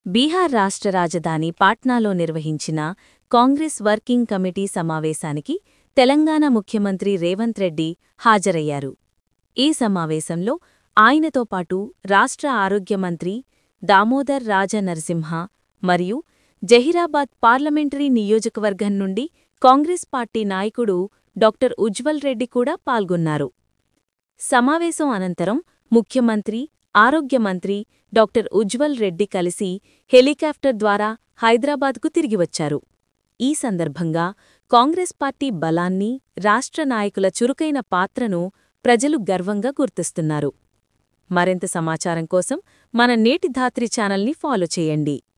బీహార్ రాష్ట్ర రాజధాని పాట్నాలో నిర్వహించిన కాంగ్రెస్ వర్కింగ్ కమిటీ సమావేశానికి తెలంగాణ ముఖ్యమంత్రి రేవంత్ రెడ్డి హాజరయ్యారు ఈ సమావేశంలో ఆయనతో పాటు రాష్ట్ర ఆరోగ్య మంత్రి దామోదర్ రాజ నరసింహ మరియు జహీరాబాద్ పార్లమెంటరీ నియోజకవర్గం నుండి కాంగ్రెస్ పార్టీ నాయకుడు డాక్టర్ ఉజ్వల్ రెడ్డి కూడా పాల్గొన్నారు సమావేశం అనంతరం ముఖ్యమంత్రి ఆరోగ్య మంత్రి డాక్టర్ ఉజ్వల్ రెడ్డి కలిసి హెలికాప్టర్ ద్వారా హైదరాబాద్కు తిరిగి వచ్చారు ఈ సందర్భంగా కాంగ్రెస్ పార్టీ బలాన్ని రాష్ట్ర నాయకుల చురుకైన పాత్రను ప్రజలు గర్వంగా గుర్తిస్తున్నారు మరింత సమాచారం కోసం మన నేటి ధాత్రి ఛానల్ని ఫాలో చేయండి